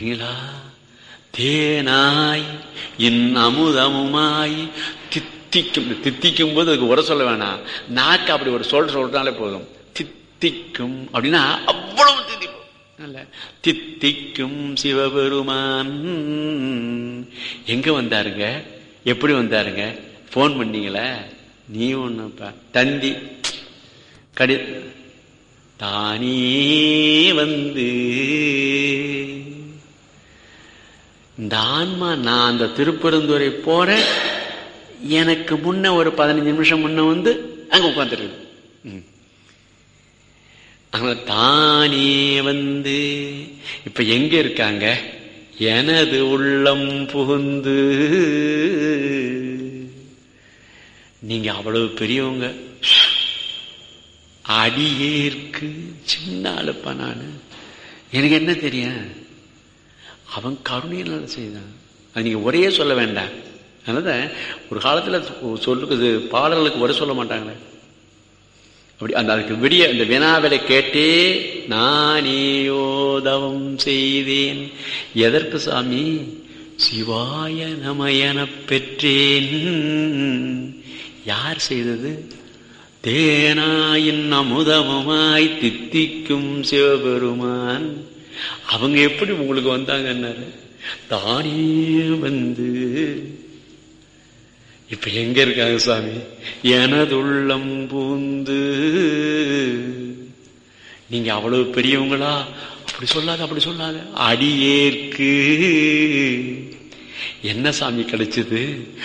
அப்படிங்களா தேனாய் இன் அமுதமுமாய் தித்திக்கும் தித்திக்கும் போது அதுக்கு உர சொல்ல வேணாம் நாக்கு அப்படி ஒரு சொல் சொல்றாலே போதும் தித்திக்கும் அப்படின்னா அவ்வளவு தித்திக்கும் நல்ல தித்திக்கும் சிவபெருமான் எங்க வந்தாருங்க எப்படி வந்தாருங்க போன் பண்ணீங்களே நீ ஒண்ணுப்பா தந்தி கடி தானே வந்து இந்த ஆன்மா நான் அந்த திருப்பெருந்துறை போறேன் எனக்கு முன்ன ஒரு பதினஞ்சு நிமிஷம் முன்ன வந்து அங்க உட்காந்துருக்கு ஆனா தானே வந்து இப்ப எங்க இருக்காங்க எனது உள்ளம் புகுந்து நீங்க அவ்வளவு பெரியவங்க அடியேற்கு சின்ன ஆளுப்பா நானு எனக்கு என்ன தெரியும் அவன் கருணையினால செய்தான் அது நீங்க ஒரே சொல்ல வேண்டாம் அதனால ஒரு காலத்துல சொல்லுக்கு பாடல்களுக்கு ஒரே சொல்ல மாட்டாங்களே அப்படி அந்த அதுக்கு விடிய இந்த வினாவிலை கேட்டே நானேயோதவம் செய்தேன் எதற்கு சாமி சிவாய நமயன பெற்றேன் யார் செய்தது தேனாயின் அமுதமுமாய் தித்திக்கும் சிவபெருமான் அவங்க எப்படி உங்களுக்கு வந்தாங்கன்னாரு தானே வந்து இப்ப எங்க இருக்காங்க சாமி எனதுள்ளம் பூந்து நீங்க அவ்வளவு பெரியவங்களா அப்படி சொல்லாத அப்படி சொல்லாத அடியேற்கு என்ன சாமி கிடைச்சது